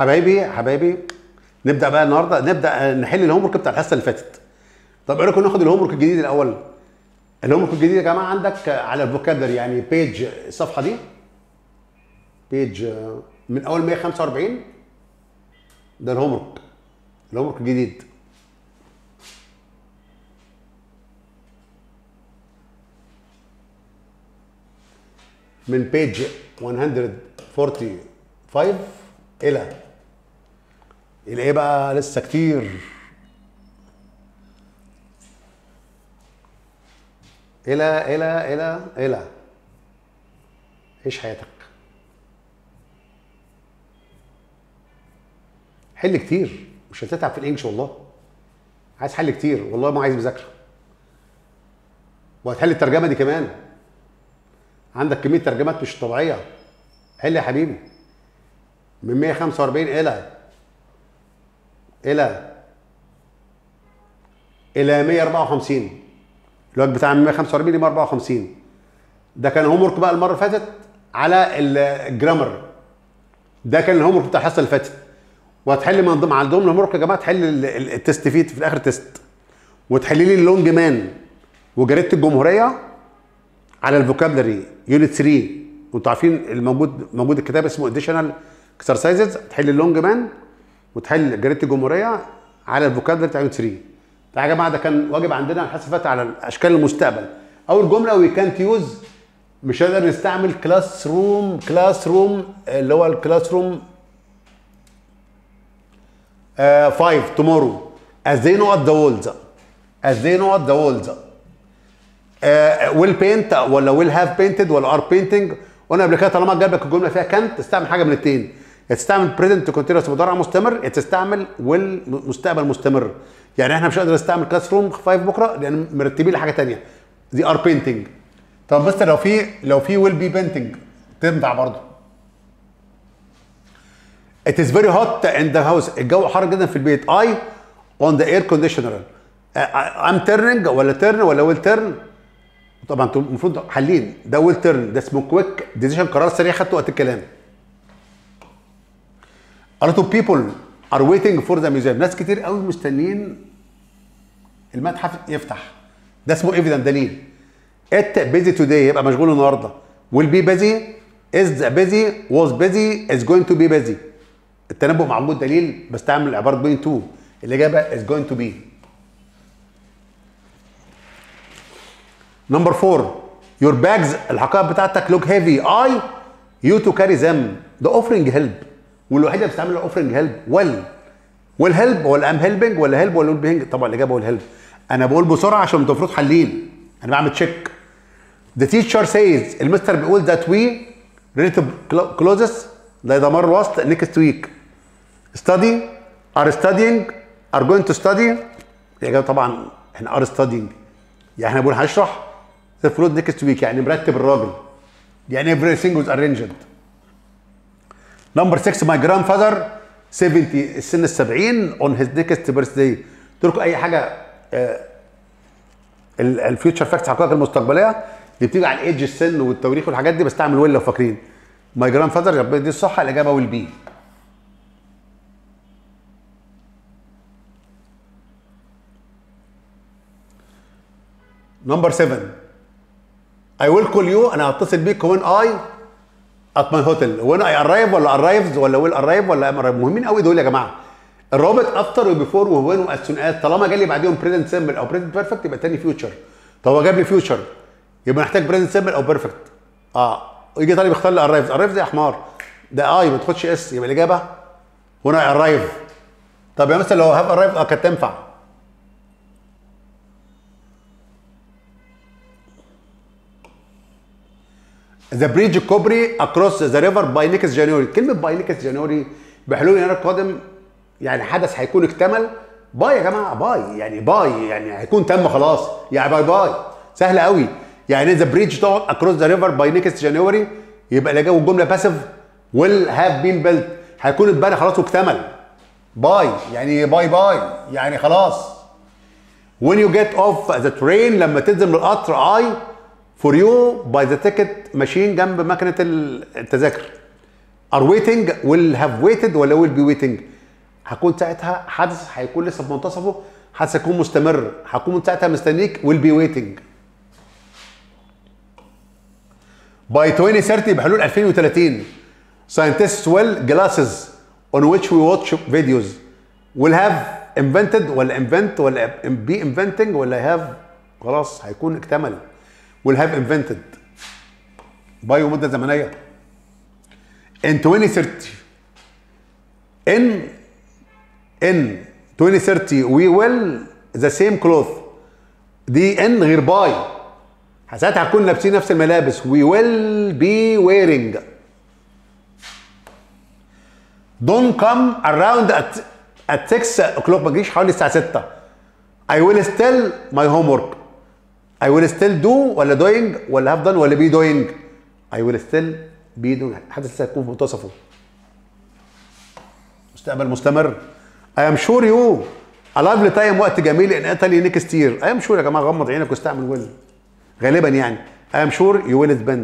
حبايبي حبايبي نبدا بقى النهارده نبدا نحل الهوم ورك بتاع الحصه اللي فاتت طب ايه رايكم ناخد الهوم ورك الجديد الاول الهوم ورك الجديد يا جماعه عندك على الفوكابلري يعني بيج الصفحه دي بيج من اول 145 ده الهوم ورك الهوم ورك الجديد من بيج 145 الى الى ايه بقى لسه كتير الى الى الى الى عيش حياتك حل كتير مش هتتعب في الانجليش والله عايز حل كتير والله ما عايز مذاكره وهتحل الترجمه دي كمان عندك كميه ترجمات مش طبيعيه حل يا حبيبي من 145 الى الى الى 154 الوقت بتاع من 145 ل 154 ده كان هوم ورك بقى المره اللي فاتت على الجرامر ده كان الهوم ورك بتاع الحصه اللي فاتت وهتحل من ضمن عندهم الهوم ورك يا جماعه تحل ال- ال- التست فيت في الاخر تيست وتحلي لي اللونج مان وجريده الجمهوريه على الفوكابلري يونت 3 وانتوا عارفين الموجود موجود الكتاب اسمه اديشنال اكسرسايزز تحل اللونج مان وتحل جريده الجمهوريه على الفوكابلري بتاع يونت 3 ده يا جماعه ده كان واجب عندنا الحصه اللي فاتت على اشكال المستقبل اول جمله وي كانت يوز مش هنقدر نستعمل كلاس روم كلاس روم اللي هو الكلاس روم 5 tomorrow as they know at the walls as they know at the walls uh, will paint ولا will have painted ولا are painting وانا قبل كده طالما جاب لك الجمله فيها كانت تستعمل حاجه من الاثنين يا تستعمل present continuous مضارع مستمر يا تستعمل will مستقبل مستمر يعني احنا مش هنقدر نستعمل كلاس روم 5 بكره لان مرتبين لحاجه ثانيه دي ار painting طب بس لو في لو في will be painting تنفع برضه It is very hot in the house. الجو حر جدا في البيت. I on the air conditioner. Uh, I'm turning ولا turn ولا will turn. طبعا انتوا المفروض حلين ده will turn ده اسمه كويك ديسيشن قرار سريع خدته وقت الكلام. A lot of people are waiting for the museum. ناس كتير قوي مستنيين المتحف يفتح. ده اسمه evident دليل. It busy today يبقى مشغول النهارده. Will be busy is busy was busy is going to be busy. التنبؤ مع وجود دليل بستعمل عباره بين تو الاجابه is going to be نمبر 4 your bags الحقائب بتاعتك look heavy I you to carry them ده offering help والوحيده اللي بتستعمل offering help well will help ولا am helping ولا help ولا will be helping طبعا الاجابه will help انا بقول بسرعه عشان انتوا المفروض حلين انا بعمل تشيك The teacher says المستر بيقول that we relative clauses ده يضمر الوسط next week study are studying are going to study الإجابة طبعا احنا are studying يعني احنا بنقول هنشرح the fruit next week يعني مرتب الراجل يعني everything was arranged number 6 my grandfather 70 السن ال 70 on his next birthday قلت لكم اي حاجه الفيوتشر فاكتس الحقائق المستقبليه اللي بتيجي على الايدج السن والتواريخ والحاجات دي بستعمل ويل لو فاكرين ماي جراند فاذر دي الصح الاجابه ويل بي نمبر 7 I will call you انا هتصل بيك when I at my hotel when I arrive ولا arrives ولا will arrive ولا am arrive مهمين قوي دول يا جماعه الرابط افتر وبيفور وهوين واز سون از طالما جالي بعديهم بريزنت سيمبل او بريزنت بيرفكت يبقى تاني فيوتشر طب هو جاب لي فيوتشر يبقى محتاج بريزنت سيمبل او بيرفكت اه يجي طالب يختار لي ارايفز ارايفز يا حمار ده اي ما تاخدش اس يبقى الاجابه هنا ارايف طب يا مثلا لو هاف ارايف اه كانت تنفع ذا بريدج كوبري اكروس ذا ريفر باي نيكس جانوري كلمه باي نيكس جانوري بحلول يناير القادم يعني حدث هيكون اكتمل باي يا جماعه باي يعني باي يعني هيكون تم خلاص يعني باي باي سهله قوي يعني ذا بريدج تقعد اكروس ذا ريفر باي نيكست جانوري يبقى الاجابه الجمله باسيف ويل هاف بين بيلت هيكون اتبنى خلاص واكتمل باي يعني باي باي يعني خلاص when you get off the train لما تنزل من القطر I for you by the ticket ماشين جنب مكنه التذاكر are waiting will have waited ولا will be waiting هكون ساعتها حدث هيكون لسه في منتصفه حدث هيكون مستمر هكون ساعتها مستنيك will be waiting by 2030 بحلول 2030 scientists will glasses on which we watch videos will have invented ولا invent ولا be inventing ولا have خلاص هيكون اكتمل will have invented بايو مده زمنيه in 2030 in in 2030 we will the same cloth دي ان غير باي ساعتها هنكون لابسين نفس الملابس we will be wearing don't come around at at 6 o'clock ما تجيش حوالي الساعه 6 I will still my homework I will still do ولا doing ولا have done ولا be doing I will still be doing حدث سيكون في منتصفه مستقبل مستمر I am sure you a lovely time وقت جميل in Italy next year I am sure يا جماعه غمض عينك واستعمل will غالبا يعني I am sure you will spend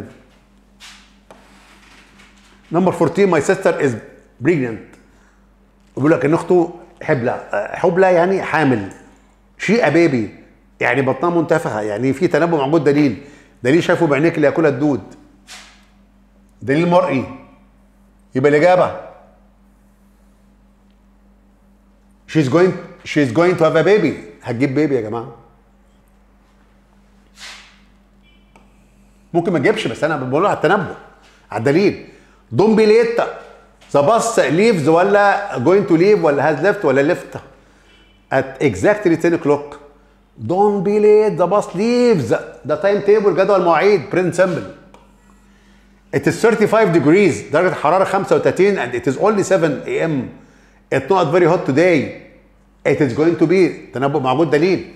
number 14 my sister is pregnant بيقول لك ان اخته حبلى حبلى يعني حامل شيء بيبي يعني بطنها منتفخه يعني في تنبؤ موجود دليل دليل شايفه بعينيك اللي ياكلها الدود دليل مرئي يبقى الاجابه she's going she's going to have a baby هتجيب بيبي يا جماعه ممكن ما تجيبش بس انا بقول على التنبؤ على الدليل دون بي ليت ذا باص ليفز ولا going to leave ولا has left ولا left at exactly 10 o'clock don't be late the bus leaves ده تايم تيبل جدول مواعيد برنت سمبل It is 35 degrees درجة الحرارة 35 and it is only 7 a.m. It's not very hot today. It is going to be تنبؤ موجود دليل.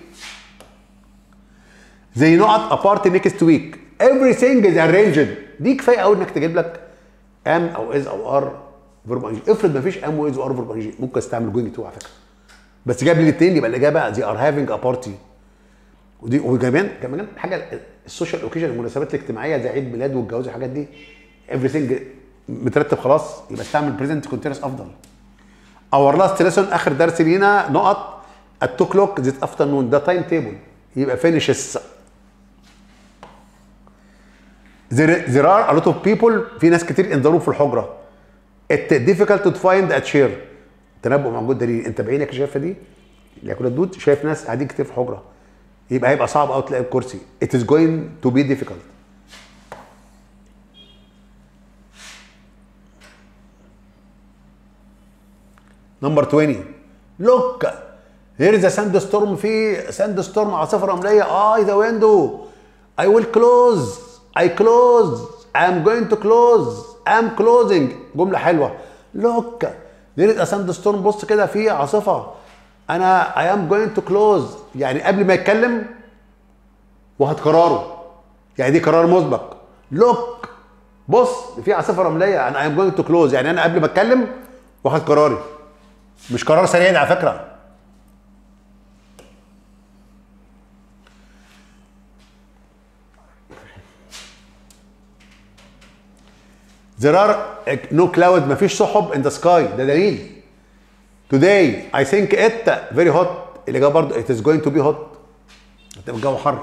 They not a party next week. Everything is arranged. دي كفاية قوي انك تجيب لك ام او از او ار فيرب انجي افرض ما فيش ام واز وار فيرب انجي ممكن استعمل جوينج تو على فكرة. بس جاب لي الاثنين يبقى الاجابة they are having a party. ودي وكمان كمان حاجه السوشيال اوكيجن المناسبات الاجتماعيه زي عيد ميلاد والجواز والحاجات دي everything مترتب خلاص يبقى استعمل بريزنت كونتينوس افضل اور لاست ليسون اخر درس لينا نقط التو كلوك ذيس افترنون ده تايم تيبل يبقى فينيشز there are a lot of people في ناس كتير انذروا في الحجره it difficult to find a chair تنبؤ موجود دليل انت بعينك شايفه دي اللي ياكل الدود شايف ناس قاعدين كتير في الحجره يبقى هيبقى صعب قوي تلاقي الكرسي it is going to be difficult نمبر 20 لوك هير ذا ساند ستورم في ساند ستورم عاصفه رمليه اي ذا ويندو اي ويل كلوز اي كلوز I am going to close I am closing جمله حلوه لوك there is a ساند ستورم بص كده في عاصفه انا I am going to close يعني قبل ما يتكلم واخد قراره يعني دي قرار مسبق لوك بص في عاصفه رمليه انا I am going to close يعني انا قبل ما اتكلم واخد قراري مش قرار سريع على فكره There are no cloud مفيش سحب in the sky ده دليل Today I think it very hot الإجابة برضه it is going to be hot هتبقى الجو حر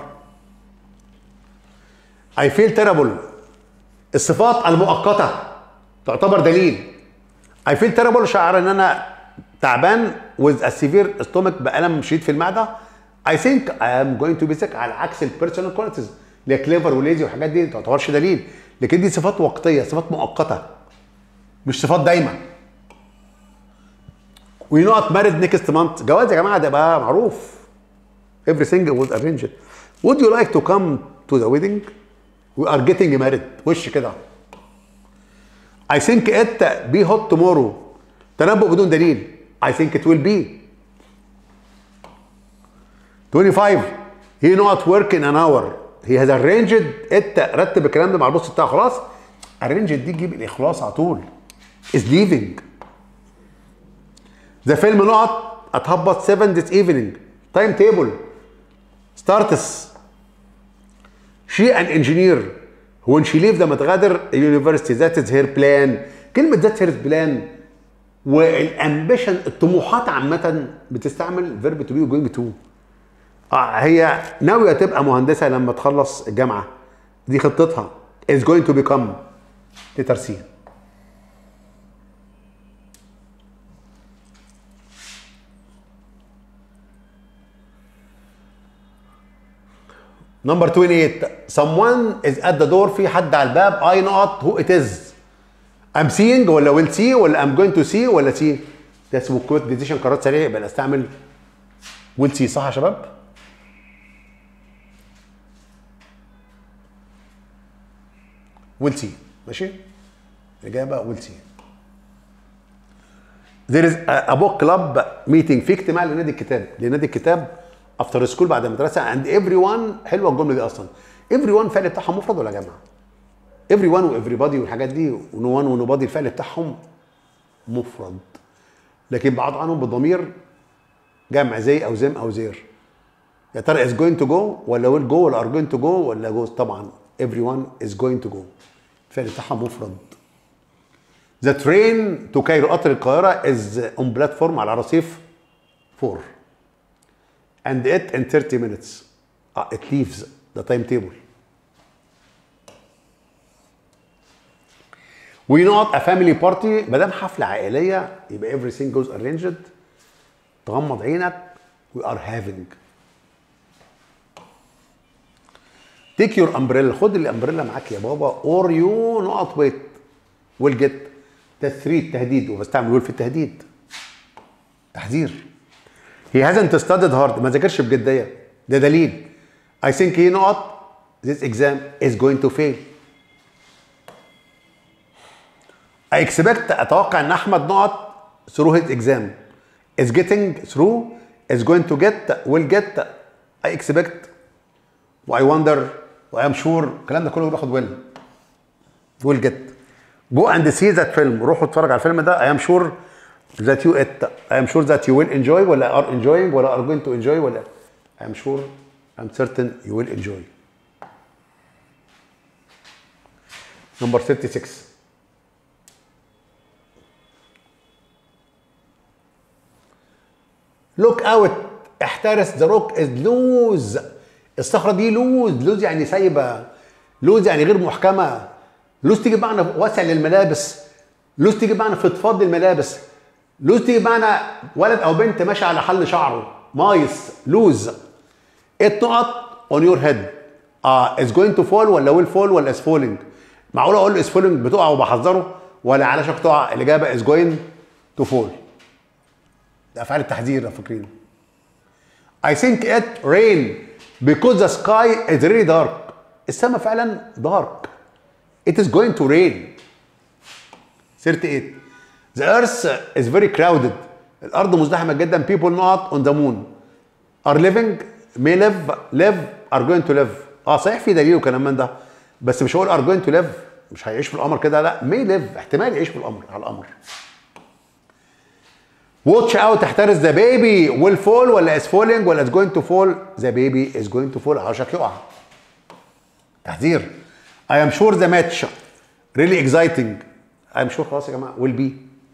I feel terrible الصفات المؤقتة تعتبر دليل I feel terrible شعر ان انا تعبان with a severe stomach بألم شديد في المعدة I think I am going to be sick على عكس البيرسونال كواليتيز اللي هي كليفر وليزي والحاجات دي ما تعتبرش دليل لكن دي صفات وقتية صفات مؤقتة مش صفات دايمة We not married next month جواز يا جماعة ده بقى معروف everything was arranged Would you like to come to the wedding? We are getting married وش كده I think it be hot tomorrow تنبؤ بدون دليل I think it will be 25 he not work in an hour he has arranged it رتب الكلام ده مع البوست بتاعه خلاص arranged دي تجيب الاخلاص على طول is leaving the film نقط هتهبط 7 this evening time table starts she an engineer when she leave لما تغادر university that is her plan كلمه ذات سيرفيس بلان والامبيشن الطموحات عامه بتستعمل فيرب تو بي وجوينج تو هي ناويه تبقى مهندسه لما تخلص الجامعه دي خطتها is going to become letter C نمبر 28 someone is at the door في حد على الباب I not who it is I'm seeing ولا will see ولا I'm going to see ولا see ده اسمه كويك ديسيشن قرارات سريعه يبقى استعمل will see صح يا شباب؟ will see ماشي؟ الإجابة will see There is a book club meeting في اجتماع لنادي الكتاب لنادي الكتاب افتر سكول بعد المدرسه اند ايفري ون حلوه الجمله دي اصلا ايفري ون الفعل بتاعهم مفرد ولا جمع؟ ايفري ون وايفري بادي والحاجات دي ونو ون ونو بادي الفعل بتاعهم مفرد لكن بعض عنهم بضمير جمع زي او زم او زير يا ترى از جوينج تو جو ولا ويل جو ولا ار جوينج تو جو ولا جو طبعا ايفري ون از جوينج تو جو الفعل بتاعها مفرد ذا ترين تو كايرو قطر القاهره از اون بلاتفورم على رصيف 4 and it in 30 minutes uh, it leaves the timetable we not a family party ما دام حفله عائليه يبقى everything goes arranged تغمض عينك we are having take your umbrella خد الامبريلا معاك يا بابا or you not wait will get ده 3 التهديد وبستعمل will في التهديد تحذير he hasn't studied hard ما ذاكرش بجديه ده دليل I think he not this exam is going to fail I expect اتوقع ان احمد نقط through his exam is getting through is going to get will get I expect و I wonder و I am sure الكلام ده كله بياخد will will get go and see that film روحوا اتفرج على الفيلم ده I am sure that you it I am sure that you will enjoy ولا are enjoying ولا are going to enjoy ولا I am sure I'm certain you will enjoy number 36 look out احترس the rock is loose الصخرة دي لوز لوز يعني سايبة لوز يعني غير محكمة لوز تيجي بمعنى واسع للملابس لوز تيجي بمعنى فضفاض للملابس لوز تيجي بمعنى ولد او بنت ماشي على حل شعره مايس لوز ات نقط اون يور هيد اه از جوينج تو فول ولا ويل فول ولا از فولينج معقول اقول له از فولينج بتقع وبحذره ولا علشان تقع الاجابه از جوينج تو فول ده افعال التحذير لو فاكرين I think it rain because the sky is really dark السماء فعلا dark it is going to rain 38 the earth is very crowded الارض مزدحمه جدا people not on the moon are living may live live are going to live اه صحيح في دليل وكلام من ده بس مش هقول are going to live مش هيعيش في القمر كده لا may live احتمال يعيش في القمر على القمر واتش اوت احترس ذا بيبي ويل فول ولا از فولينج ولا از جوينج تو فول ذا بيبي از جوينج تو فول على وشك يقع تحذير اي ام شور ذا ماتش ريلي اكزايتنج اي ام شور خلاص يا جماعه ويل بي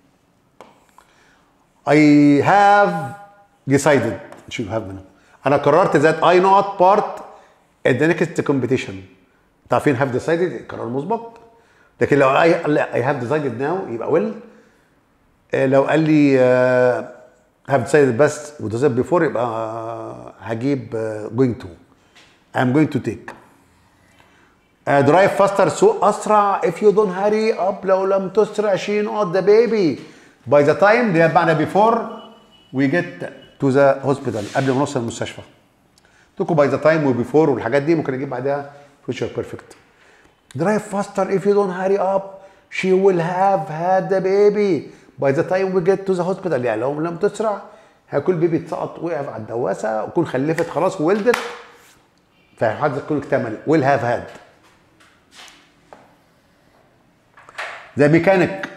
اي هاف ديسايدد شو هاف منه انا قررت ذات اي نوت بارت ان ذا نيكست كومبيتيشن عارفين هاف ديسايدد قرار مسبق لكن لو اي هاف ديسايدد ناو يبقى ويل لو قال لي هاف ديسايدد بس وديسايد بيفور يبقى هجيب جوينج تو ام جوينج تو تيك درايف فاستر سوق اسرع if you don't hurry up لو لم تسرع شي نقط ذا بيبي باي ذا تايم ده معنى بيفور وي جيت تو ذا هوسبيتال قبل ما نوصل المستشفى تكو باي ذا تايم وبيفور والحاجات دي ممكن اجيب بعدها فيوتشر بيرفكت درايف فاستر if you don't hurry up she will have had the baby باي ذا تايم وي جيت تو ذا هوسبيتال يعني لو لم تسرع هيكون بيبي اتسقط وقع على الدواسه وتكون خلفت خلاص وولدت فالحدث كله اكتمل ويل هاف هاد ذا ميكانيك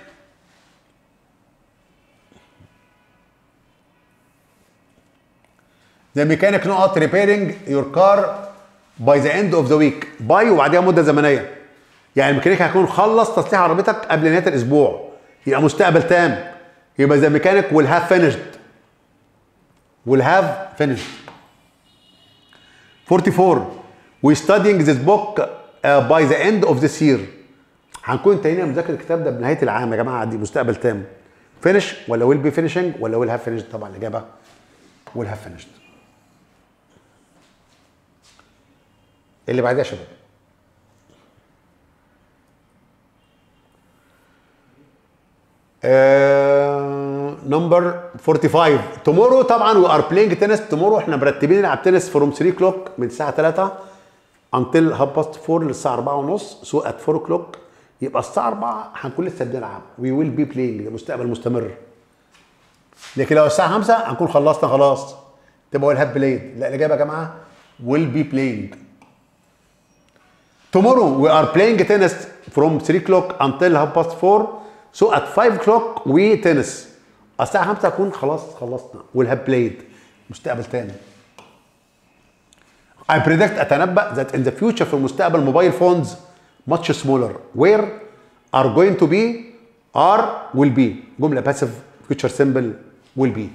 ذا ميكانيك نقط ريبيرنج يور كار باي ذا اند اوف ذا ويك باي وبعديها مده زمنيه يعني الميكانيك هيكون خلص تصليح عربيتك قبل نهايه الاسبوع يبقى مستقبل تام يبقى ذا ميكانيك will have finished will have finished 44 we studying this book uh, by the end of this year هنكون انتهينا من مذاكره الكتاب ده بنهايه العام يا جماعه دي مستقبل تام finish ولا will be finishing ولا will have finished طبعا الاجابه will have finished اللي بعدها يا شباب نمبر 45 تومورو طبعا وي ار بلاينج تنس تومورو احنا مرتبين نلعب تنس فروم 3 كلوك من الساعه 3 انتل هاف باست 4 للساعه 4 ونص سو ات 4 كلوك يبقى الساعه 4 هنكون لسه بنلعب وي ويل بي بلاينج مستقبل مستمر لكن لو الساعه 5 هنكون خلصنا خلاص تبقى ويل هاف بلايد لا الاجابه يا جماعه ويل بي بلاينج Tomorrow we are playing tennis from 3 o'clock until half past 4 so at 5 o'clock we tennis الساعة 5 أكون خلاص خلصنا we'll have played مستقبل تاني I predict أتنبأ that in the future في المستقبل موبايل phones much smaller where are going to be are will be جملة passive future simple will be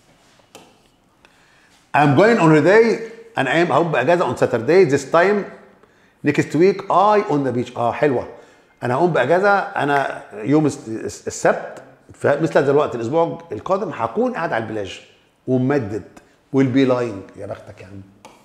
I'm going on holiday and I am هقوم بأجازة on Saturday this time next week I on the beach اه حلوة أنا هقوم بأجازة أنا يوم الس- الس- السبت في مثل هذا الوقت الأسبوع القادم هكون قاعد على البلاج وممدد will be lying يا بختك يا عم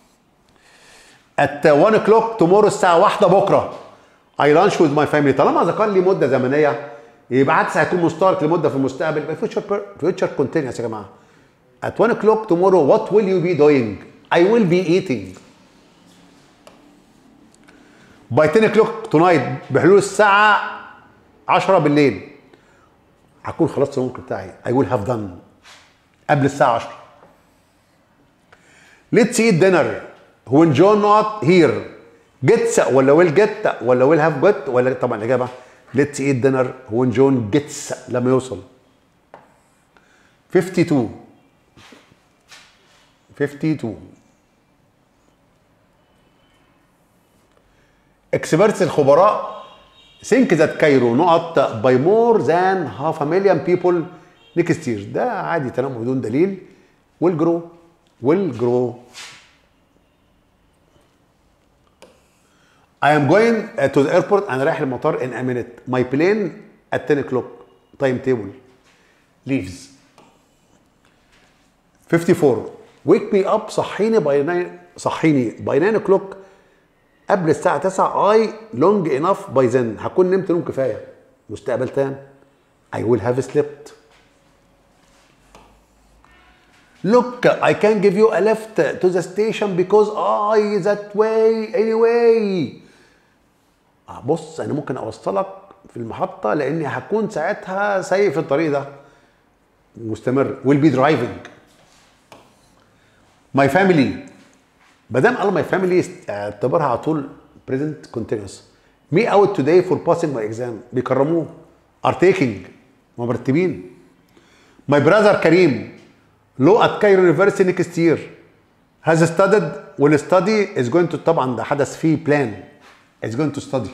at 1 o'clock tomorrow الساعة واحدة بكرة I lunch with my family طالما ذكر لي مدة زمنية يبقى عدس هيكون مشترك لمدة في المستقبل يبقى future per- future continuous يا جماعة at 1 o'clock tomorrow what will you be doing I will be eating by 10 o'clock tonight بحلول الساعة 10 بالليل هكون خلصت الوقت بتاعي I will have done قبل الساعة 10 Let's eat dinner when John not here gets ولا will get ولا will have got ولا طبعا الإجابة Let's eat dinner when John gets لما يوصل 52 52 اكسبرتس الخبراء think that كايرو نقط by more than half a million people next year ده عادي تنمر بدون دليل will grow will grow I am going uh, to the airport انا رايح المطار in a minute my plane at 10 o'clock time table leaves 54 wake me up صحيني by 9 صحيني by 9 o'clock قبل الساعة 9 I long enough by then هكون نمت نوم كفاية مستقبل تام I will have slept Look I can give you a lift to the station because I that way anyway آه، بص أنا ممكن أوصلك في المحطة لأني هكون ساعتها سايق في الطريق ده مستمر will be driving my family ما دام قال ماي فاميلي اعتبرها على طول بريزنت كونتينوس مي اوت توداي فور باسنج ماي اكزام بيكرموه ار تيكينج مرتبين ماي براذر كريم لو ات كايرو يونيفرسيتي نيكست يير هاز ستادد ويل ستادي از جوينج تو طبعا ده حدث فيه بلان از جوينج تو ستادي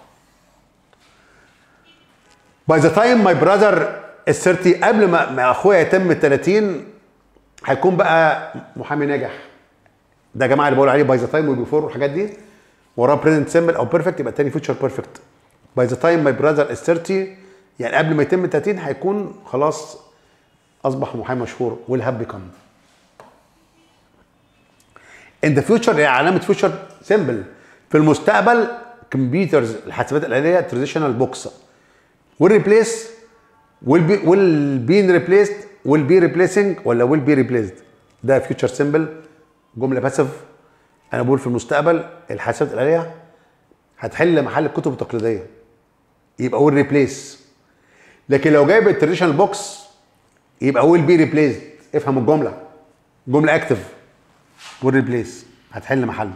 باي ذا تايم ماي براذر is 30 قبل ما ما اخويا يتم ال 30 هيكون بقى محامي ناجح ده يا جماعه اللي بقول عليه باي ذا تايم وبيفور والحاجات دي وراه بريزنت سيمبل او بيرفكت يبقى التاني فيوتشر بيرفكت باي ذا تايم ماي براذر از 30 يعني قبل ما يتم 30 هيكون خلاص اصبح محامي مشهور ويل هاب بيكم ان ذا فيوتشر هي علامه فيوتشر سيمبل في المستقبل كمبيوترز الحاسبات الاليه تراديشنال بوكس will replace will be will be replaced will be replacing ولا will be replaced ده فيوتشر سيمبل جمله باسف انا بقول في المستقبل الحاسبات الاليه هتحل محل الكتب التقليديه يبقى will replace لكن لو جايب التراديشنال بوكس يبقى will be replaced افهم الجمله جمله اكتف will replace هتحل محله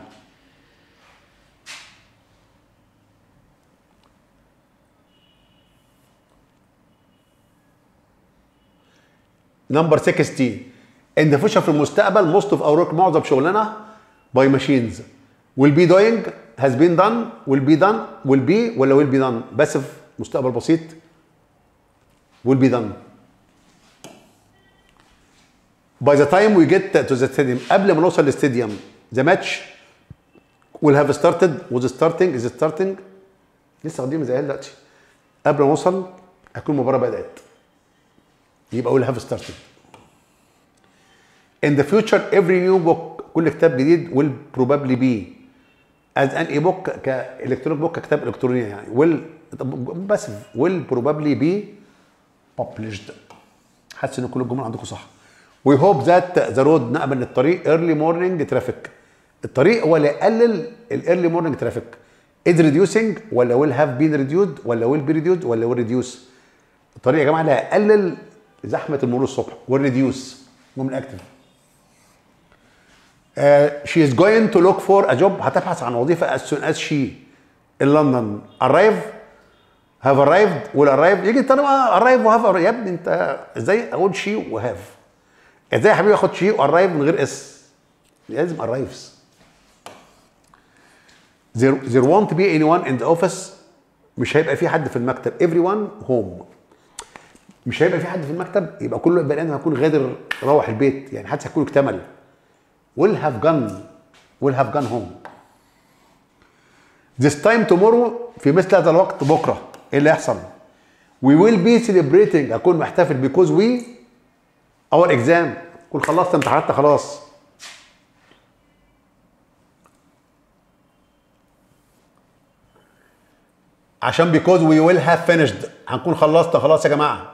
نمبر 60 ان ذا فيوتشر في المستقبل موست اوف اور ورك معظم شغلنا باي ماشينز will be doing has been done will be done will be ولا will be done باسف مستقبل بسيط will be done by the time we get to the stadium قبل ما نوصل للاستاديوم the match will have started was starting is starting لسه واخدين زي دلوقتي قبل ما نوصل هتكون المباراه بدات يبقى will have started in the future every new book كل كتاب جديد will probably be as an e-book كالكترونيك بوك ككتاب الكتروني يعني will بس will probably be published حاسس ان كل الجمل عندكم صح we hope that the road نأمل الطريق early morning traffic الطريق هو اللي يقلل الايرلي مورنينج ترافيك is reducing ولا will have been reduced ولا will be reduced ولا will reduce الطريق يا جماعه اللي هيقلل زحمه المرور الصبح will reduce جمله اكتف uh, she is going to look for a job هتبحث عن وظيفه as soon as she in London arrive have arrived will arrive يجي طالما arrive وهاف يا ابني انت ازاي اقول شي وهاف ازاي يا حبيبي اخد شي واررايف من غير اس لازم arrives there, there won't be anyone in the office مش هيبقى في حد في المكتب everyone home مش هيبقى في حد في المكتب يبقى كل بني ادم هيكون غادر روح البيت يعني حتى هيكون اكتمل will have gone will have gone home this time tomorrow في مثل هذا الوقت بكره ايه اللي يحصل we will be celebrating اكون محتفل because we our exam كل خلصت امتحاناتنا خلاص عشان because we will have finished هنكون خلصنا خلاص يا جماعه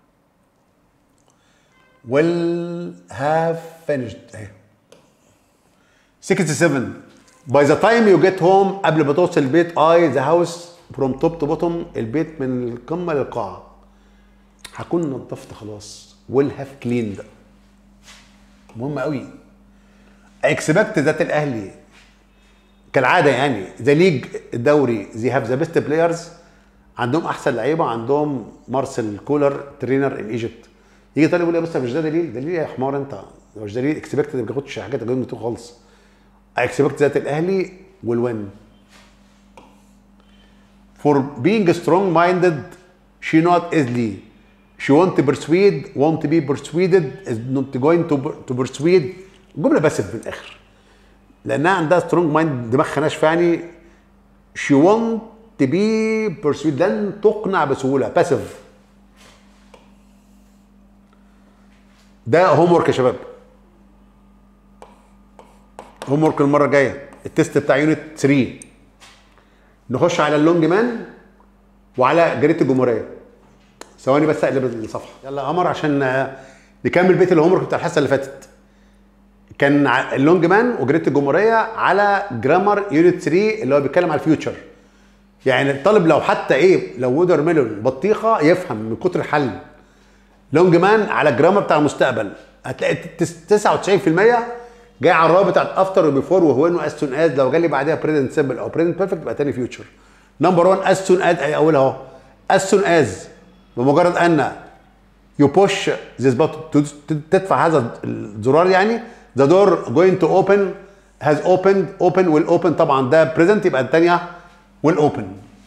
will have finished اهي 67 by the time you get home قبل ما توصل البيت I the house from top to bottom البيت من القمه للقاعه هكون نظفت خلاص will have cleaned مهم قوي اكسبكت ذات الاهلي كالعاده يعني ذا ليج الدوري زي هاف ذا بيست بلايرز عندهم احسن لعيبه عندهم مارسيل كولر ترينر ان ايجيبت يجي طالب يقول لي بس مش ده دليل دليل يا حمار انت مش دليل اكسبكت ما بياخدش حاجات جامده خالص اكسبكت ذات الاهلي والوين for being strong minded she not easily she want to persuade want to be persuaded is not going to to persuade جمله بس في الاخر لانها عندها سترونج مايند دماغها ناشفه يعني شي وونت تو بي بيرسويد لن تقنع بسهوله باسيف ده هوم ورك يا شباب هوم ورك المره الجايه التست بتاع يونت 3 نخش على اللونج مان وعلى جريده الجمهوريه ثواني بس اقلب الصفحه يلا يا قمر عشان نكمل بيت الهوم ورك بتاع الحصه اللي فاتت كان اللونج مان وجريده الجمهوريه على جرامر يونت 3 اللي هو بيتكلم على الفيوتشر يعني الطالب لو حتى ايه لو وودر ميلون بطيخه يفهم من كتر الحل لونج مان على الجرامر بتاع المستقبل هتلاقي 99% جاي على الرابط بتاعت افتر وبيفور وهو انه از سون از لو جالي بعدها بريزنت سيمبل او بريزنت بيرفكت يبقى تاني فيوتشر نمبر 1 از سون از اولها اهو از سون از بمجرد ان يو بوش ذيس بutton تدفع هذا الزرار يعني ذا دور going to open has opened open will open طبعا ده present يبقى الثانيه will open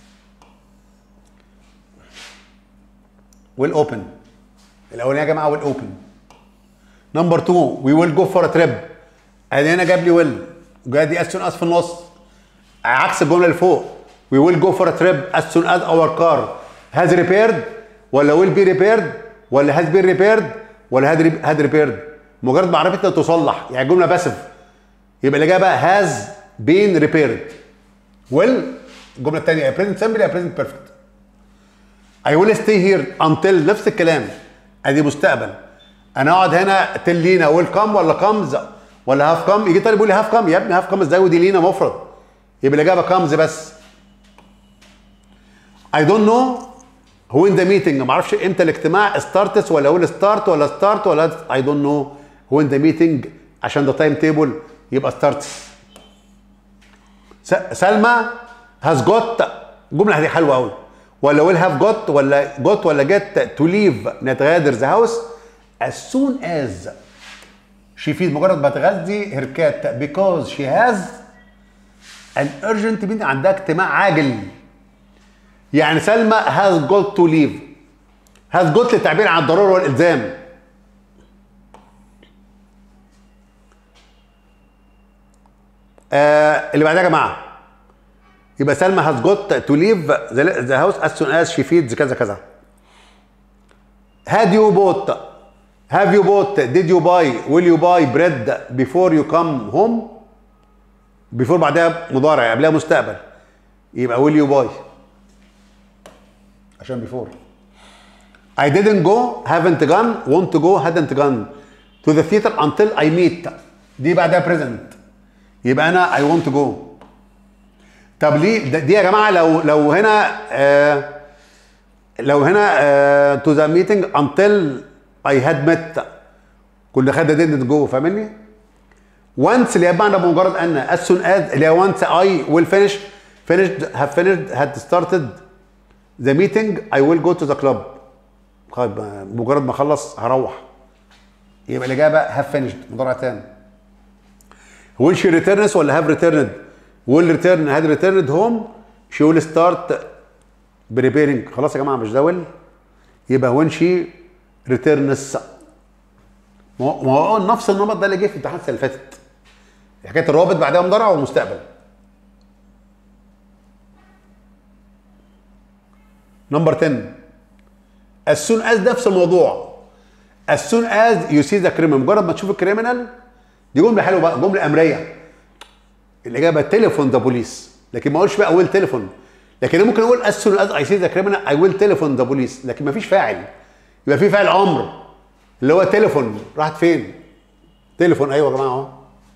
will open الاولانيه يا جماعه will open نمبر 2 we will go for a trip ادي هنا جاب لي will وجاي دي as soon as في النص عكس الجمله اللي فوق we will go for a trip as soon as our car has repaired ولا will be repaired ولا has been repaired ولا had had repaired مجرد معرفتها تصلح يعني جمله باسف يبقى الاجابه هاز بين ريبيرد ويل الجمله الثانيه يا بريزنت سمبل يا بريزنت بيرفكت اي ويل ستي هير انتل نفس الكلام ادي مستقبل انا اقعد هنا تل لينا ويل كام ولا كامز ولا هاف كام يجي طالب يقول لي هاف كام يا ابني هاف كام ازاي ودي لينا مفرد يبقى الاجابه كامز بس اي دونت نو هو ان ذا ميتنج ما اعرفش امتى الاجتماع ستارتس ولا ويل ستارت ولا ستارت ولا اي دونت نو هو ان ذا ميتنج عشان ده تايم تيبل يبقى ستارتس سلمى هاز جوت الجمله دي حلوه قوي ولا ويل هاف جوت ولا جوت ولا جيت تو ليف نتغادر ذا هاوس as soon as she feels مجرد ما تغذي هير كات because she has an urgent meeting عندها اجتماع عاجل يعني سلمى has got to leave has got للتعبير عن الضروره والالزام آه اللي بعدها يا جماعه يبقى سلمى has got to leave the, the house as soon as she feeds كذا كذا had you bought have you bought did you buy will you buy bread before you come home before بعدها مضارع قبلها مستقبل يبقى will you buy عشان before I didn't go haven't gone want to go hadn't gone to the theater until I meet دي بعدها present يبقى انا I want to go طب ليه ده- دي يا جماعه لو لو هنا آه لو هنا آه to the meeting until I had met كنا خدنا didn't go فاهمني؟ once اللي هي بمعنى بمجرد ان as soon as اللي هي once I will finish finished have finished had started the meeting I will go to the club طيب مجرد ما اخلص هروح يبقى الاجابه have finished مضارع تاني will she returns ولا have returned will return had returned home she will start preparing خلاص يا جماعه مش ده will يبقى when she returns ما هو ما هو نفس النمط ده اللي جه في امتحان السنه اللي فاتت حكايه الرابط بعدها مضارع ومستقبل نمبر 10 as soon as نفس الموضوع as soon as you see the criminal مجرد ما تشوف الكريمنال دي جمله حلوه بقى جمله امريه الاجابه تليفون ذا بوليس لكن ما اقولش بقى ويل تليفون لكن أنا ممكن اقول as soon as I see the criminal I will telephone the police لكن ما فيش فاعل يبقى في فاعل امر اللي هو تليفون راحت فين؟ تليفون ايوه يا جماعه اهو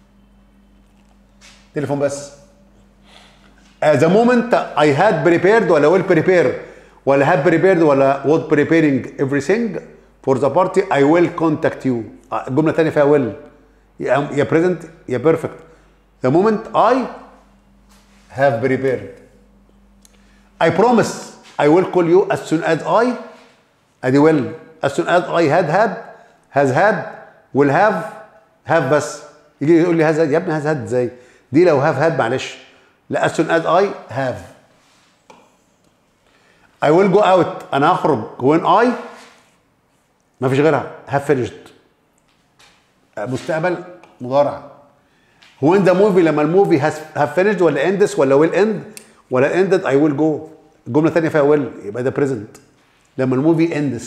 تليفون بس At the moment I had prepared ولا will prepare ولا had prepared ولا was preparing everything for the party I will contact you آه، الجملة الثانية فيها will يا يا present يا perfect the moment I have prepared I promise I will call you as soon as I ادي will as soon as I had had has had will have have بس يجي يقول لي هذا يا ابني has had ازاي دي لو have had معلش لا as soon as I have I will go out انا هخرج when I ما فيش غيرها have finished مستقبل مضارع when the movie لما الموفي has have finished ولا ends ولا will end ولا ended I will go الجمله الثانيه فيها will يبقى ده present لما الموفي ends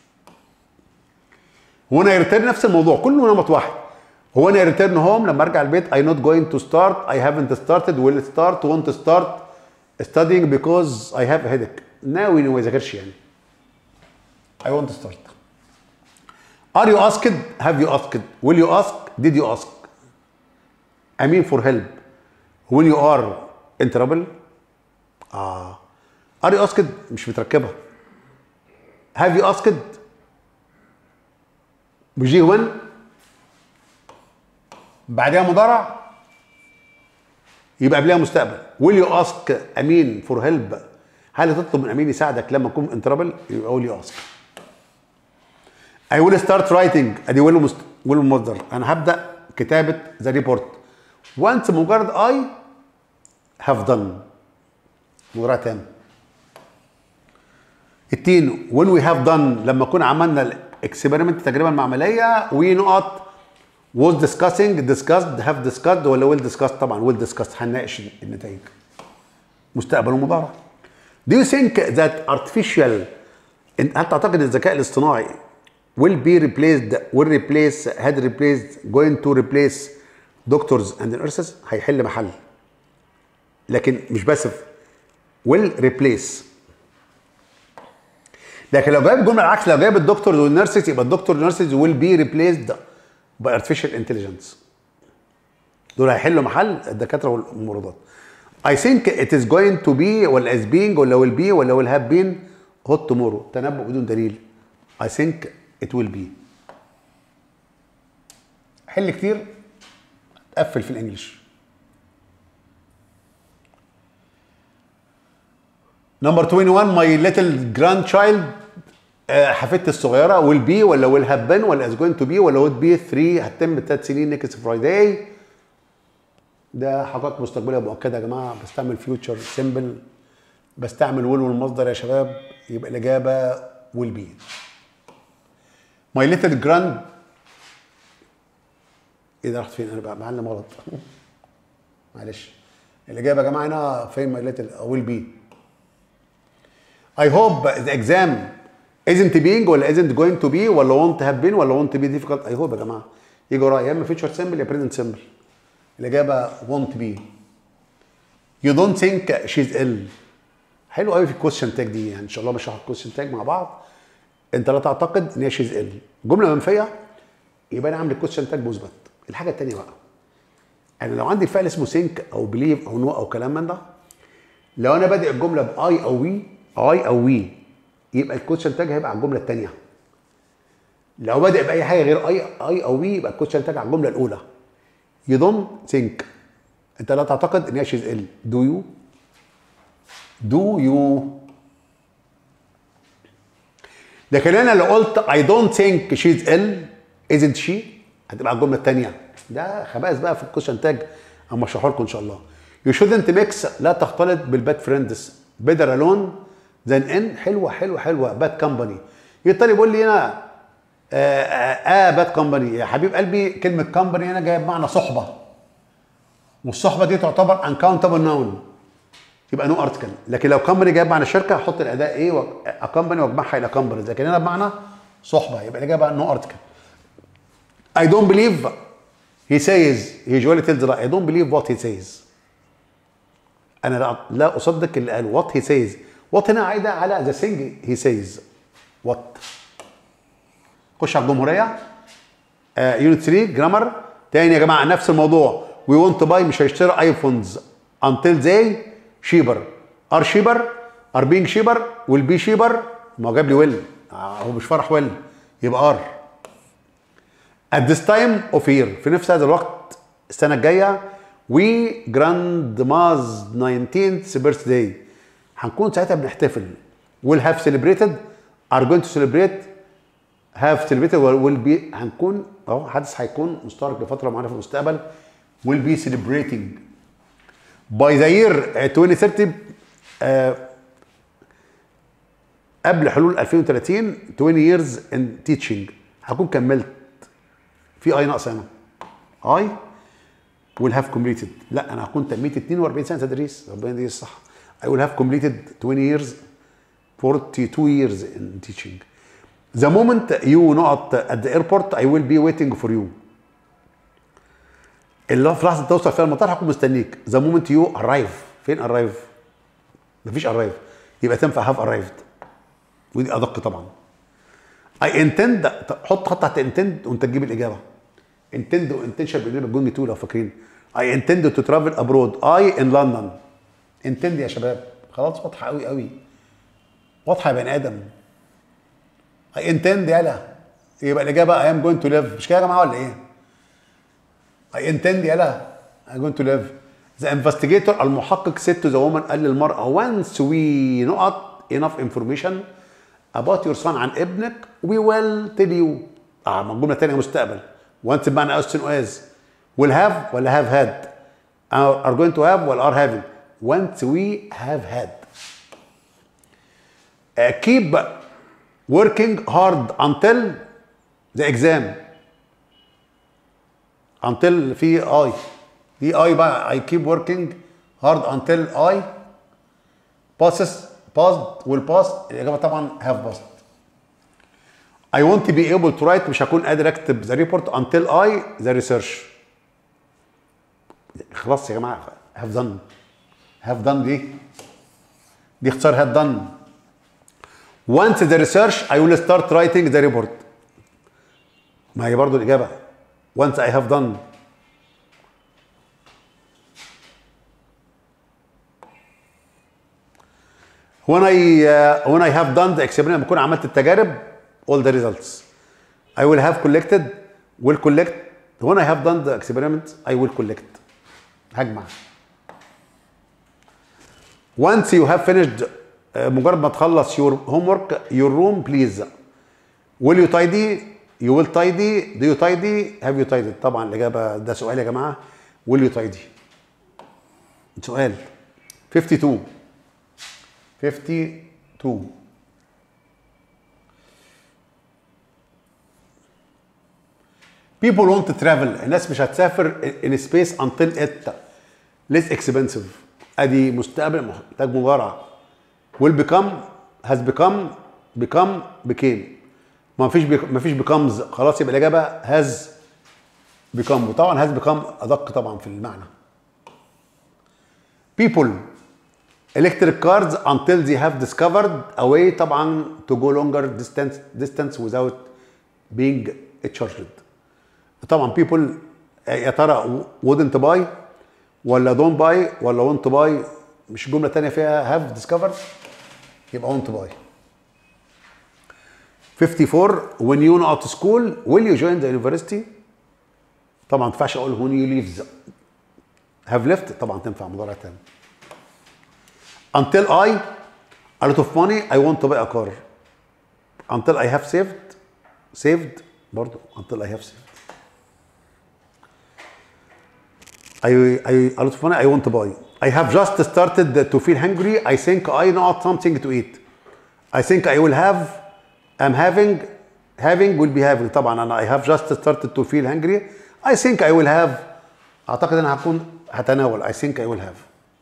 هو انا ريتيرن نفس الموضوع كله نمط واحد هو انا ريتيرن هوم لما ارجع البيت I not going to start I haven't started will start want to start studying because I have a headache ناوي انه ما يذاكرش يعني I want to start Are you asked have you asked will you ask did you ask I mean for help when you are in trouble اه Are you asked مش متركبه have you asked بيجي when بعدها مضارع يبقى قبلها مستقبل will you ask امين for help هل تطلب من امين يساعدك لما تكون in trouble يبقى will you ask I will start writing ادي will مست... will مصدر انا هبدا كتابه ذا ريبورت once مجرد I have done مضارع تام التين when we have done لما كنا عملنا الاكسبيرمنت التجربه المعمليه we نقط was discussing discussed have discussed ولا will discuss طبعا will discuss هنناقش النتائج مستقبل ومضارع Do you think that artificial هل تعتقد الذكاء الاصطناعي will be replaced will replace had replaced going to replace doctors and nurses هيحل محل لكن مش بس will replace لكن لو جايب الجمله العكس لو جايب الدكتور والنيرسز يبقى الدكتور والنيرسز ويل بي ريبليسد باي ارتفيشال انتليجنس دول هيحلوا محل الدكاتره والممرضات I think it is going to be ولا is being ولا will be ولا will have been hot tomorrow تنبؤ بدون دليل I think it will be حل كتير تقفل في الانجليش نمبر 21 ماي ليتل جراند تشايلد حفيدتي الصغيره ويل بي ولا ويل هاف بين ولا از جوينت تو بي ولا وود بي 3 هتتم بثلاث سنين نيكست فرايداي ده حقائق مستقبليه مؤكده يا جماعه بستعمل فيوتشر سيمبل بستعمل ويل والمصدر يا شباب يبقى الاجابه will be my little grand ايه ده رحت فين انا بقى معلم غلط معلش الاجابه يا جماعه هنا فين my little will be I hope the exam isn't being ولا isn't going to be ولا won't have been ولا won't be difficult I hope يا جماعه يجي ورايا يا اما future simple يا present simple الاجابه won't be you don't think she's ill حلو قوي في الكويشن تاج دي يعني ان شاء الله بشرح الكويشن تاج مع بعض انت لا تعتقد ان هي شيز ال جمله منفيه يبقى انا عامل الكويشن تاج مثبت الحاجه الثانيه بقى انا لو عندي فعل اسمه سينك او بليف او نو او كلام من ده لو انا بادئ الجمله باي او وي اي او وي يبقى الكويشن تاج هيبقى على الجمله الثانيه لو بادئ باي حاجه غير اي اي او وي يبقى الكويشن تاج على الجمله الاولى يو دونت ثينك انت لا تعتقد ان هي شيز ال دو يو دو يو لكن انا لو قلت I don't think she's ill isn't she هتبقى على الجمله الثانيه ده خبائث بقى في الكوشن تاج اما اشرحه لكم ان شاء الله you shouldn't mix لا تختلط بالباد فريندز better alone than in حلوه حلوه حلوه باد كمباني الطالب يقول لي هنا اه, آه, آه باد كمباني يا حبيب قلبي كلمه كمباني هنا جايه بمعنى صحبه والصحبه دي تعتبر uncountable noun يبقى نو ارتكل لكن لو كمباني جايب معنى شركه هحط الاداء ايه اكمباني واجمعها الى كمباني لكن هنا بمعنى صحبه يبقى الاجابه نو ارتكل I don't believe he says he usually tells lie I don't believe what he says انا لا, لا اصدق اللي قال what he says what هنا عايده على the thing he says what خش على الجمهوريه يونت 3 جرامر تاني يا جماعه نفس الموضوع we want to buy مش هيشتري ايفونز until they شيبر ار شيبر ار بينج شيبر ويل بي شيبر ما هو جاب لي ويل هو مش فرح ويل يبقى ار at this time of year في نفس هذا الوقت السنه الجايه we grandma's 19th birthday هنكون ساعتها بنحتفل will have celebrated are going to celebrate have celebrated will be هنكون اهو حدث هيكون مشترك لفتره معينه في المستقبل will be celebrating by the year 2030 uh, قبل حلول 2030 20 years in teaching هكون كملت في اي ناقص هنا اي will have completed لا انا هكون تميت 42 سنه تدريس ربنا يدي الصح I will have completed 20 years 42 years in teaching the moment you not at the airport I will be waiting for you اللي هو في لحظه توصل فيها المطار هكون مستنيك ذا مومنت يو ارايف فين ارايف مفيش ارايف يبقى تنفع هاف ارايفد ودي ادق طبعا اي انتند حط خط تحت انتند وانت تجيب الاجابه انتند وانتنشن بيقلب الجون تو لو فاكرين اي انتند تو ترافل ابرود اي ان لندن انتند يا شباب خلاص واضحه قوي قوي واضحه يا بني ادم اي انتند يلا يبقى الاجابه اي ام جوينت تو ليف مش كده يا جماعه ولا ايه؟ I intend يلا I'm going to live the investigator المحقق said to the woman قال للمرأة once we نقط enough information about your son عن ابنك we will tell you اه ما الجملة الثانية مستقبل once بمعنى as soon as will have ولا have had are going to have ولا are having once we have had uh, keep working hard until the exam until في اي في اي بقى I keep working hard until I passes passed will pass الاجابه طبعا have passed I want to be able to write مش هكون قادر اكتب the report until I the research خلاص يا جماعه have done have done دي دي اختصار have done once the research I will start writing the report ما هي برضو الاجابه once I have done when I uh, when I have done the experiment بكون عملت التجارب all the results I will have collected will collect when I have done the experiment I will collect هجمع once you have finished uh, مجرد ما تخلص your homework your room please will you tidy you will tidy do you tidy have you tidied طبعا الاجابه ده سؤال يا جماعه will you tidy سؤال 52 52 people want to travel الناس مش هتسافر in space until it less expensive ادي مستقبل محتاج مجارعه will become has become become became ما فيش ما فيش becomes خلاص يبقى الاجابه has become وطبعا has become ادق طبعا في المعنى people electric cars until they have discovered a way طبعا to go longer distance distance without being charged طبعا people يا ترى wouldn't buy ولا don't buy ولا want to buy مش جمله تانية فيها have discovered يبقى want to buy 54 when you not to school will you join the university طبعا ما ينفعش اقول when you leave have left طبعا تنفع مضارع تاني until I a lot of money I want to buy a car until I have saved saved برضو until I have saved I, I a lot of money I want to buy I have just started to feel hungry I think I not something to eat I think I will have I'm having having will be having طبعا انا I have just started to feel hungry I think I will have اعتقد انا هكون هتناول I think I will have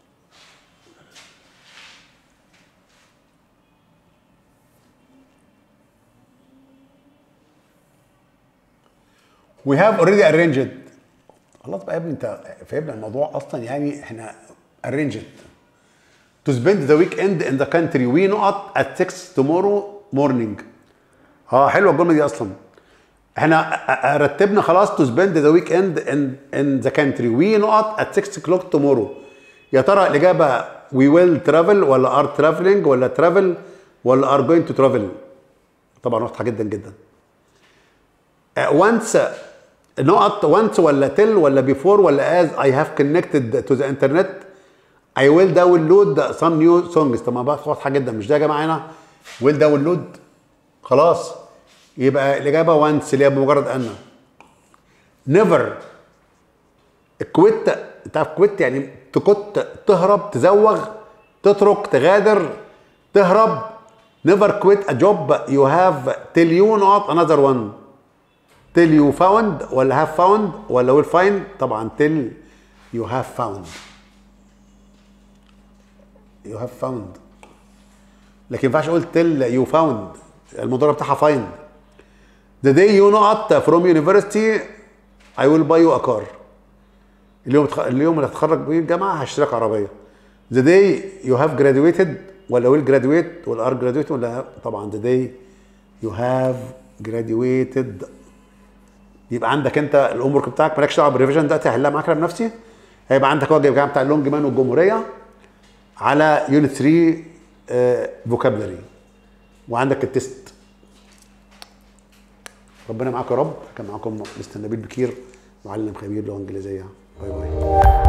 We have already arranged خلاص بقى يا ابني انت فهمنا الموضوع اصلا يعني احنا arranged to spend the weekend in the country we not at 6 tomorrow morning اه حلوه الجمله دي اصلا احنا رتبنا خلاص to spend the weekend in in the country we not at 6 o'clock tomorrow يا ترى الاجابه we will travel ولا are traveling ولا travel ولا are going to travel طبعا واضحه جدا جدا once نقط once ولا till ولا before ولا as I have connected to the internet I will download some new songs طب ما بقى واضحه جدا مش ده يا جماعه هنا will download خلاص يبقى الاجابه once اللي هي بمجرد ان never quit انت عارف quit يعني تكت تهرب تزوغ تترك تغادر تهرب never quit a job you have till you not another one till you found ولا have found ولا will find طبعا till you have found you have found لكن ما ينفعش اقول till you found المضارع بتاعها find the day you not from university I will buy you a car اليوم اليوم اللي هتخرج بيه الجامعه هشترك عربيه the day you have graduated ولا will graduate ولا are graduated ولا طبعا the day you have graduated يبقى عندك انت الهوم ورك بتاعك مالكش دعوه بالريفيجن دلوقتي هحلها معاك انا بنفسي هيبقى عندك واجب الجامعه بتاع اللونج مان والجمهوريه على يونت 3 فوكابلري وعندك التست ربنا معاك يا رب كان معاكم مستر نبيل بكير معلم خبير لغه انجليزيه باي باي